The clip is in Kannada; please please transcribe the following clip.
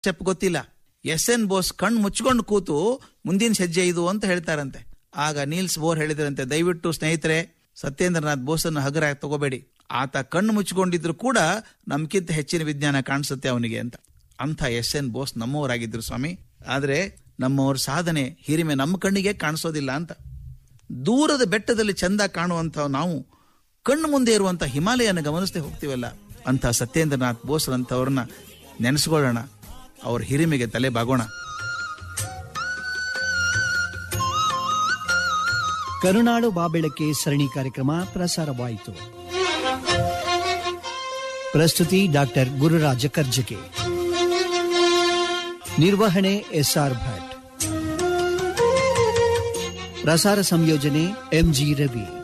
ಸ್ಟೆಪ್ ಗೊತ್ತಿಲ್ಲ ಎಸ್ ಎನ್ ಬೋಸ್ ಕಣ್ಣು ಮುಚ್ಕೊಂಡು ಕೂತು ಮುಂದಿನ ಹೆಜ್ಜೆ ಇದು ಅಂತ ಹೇಳ್ತಾರಂತೆ ಆಗ ನೀಲ್ಸ್ ಬೋರ್ ಹೇಳಿದ್ರಂತೆ ದಯವಿಟ್ಟು ಸ್ನೇಹಿತರೆ ಸತ್ಯೇಂದ್ರನಾಥ್ ಬೋಸನ್ನು ಹಗರ ತಗೋಬೇಡಿ ಆತ ಕಣ್ಣು ಮುಚ್ಕೊಂಡಿದ್ರು ಕೂಡ ನಮ್ಗಿಂತ ಹೆಚ್ಚಿನ ವಿಜ್ಞಾನ ಕಾಣಿಸುತ್ತೆ ಅವನಿಗೆ ಅಂತ ಅಂಥ ಎಸ್ ಎನ್ ಬೋಸ್ ನಮ್ಮವರಾಗಿದ್ರು ಸ್ವಾಮಿ ಆದ್ರೆ ನಮ್ಮವ್ರ ಸಾಧನೆ ಹಿರಿಮೆ ನಮ್ಮ ಕಣ್ಣಿಗೆ ಕಾಣಿಸೋದಿಲ್ಲ ಅಂತ ದೂರದ ಬೆಟ್ಟದಲ್ಲಿ ಚಂದ ಕಾಣುವಂತ ನಾವು ಕಣ್ಣು ಮುಂದೆ ಇರುವಂತ ಹಿಮಾಲಯನ ಗಮನಿಸದೆ ಹೋಗ್ತೀವಲ್ಲ ಅಂತ ಸತ್ಯೇಂದ್ರನಾಥ್ ಬೋಸ್ರಂಥವ್ರನ್ನ ನೆನೆಸ್ಕೊಳ್ಳೋಣ ಅವ್ರ ಹಿರಿಮೆಗೆ ತಲೆ ಬಾಗೋಣ ಕರುನಾಡು ಬಾಬೆಳಕೆ ಸರಣಿ ಕಾರ್ಯಕ್ರಮ ಪ್ರಸಾರವಾಯಿತು ಪ್ರಸ್ತುತಿ ಡಾಕ್ಟರ್ ಗುರುರಾಜ ಕರ್ಜಕೆ ನಿರ್ವಹಣೆ ಎಸ್ಆರ್ ಭಟ್ ಪ್ರಸಾರ ಸಂಯೋಜನೆ ಎಂಜಿ ರವಿ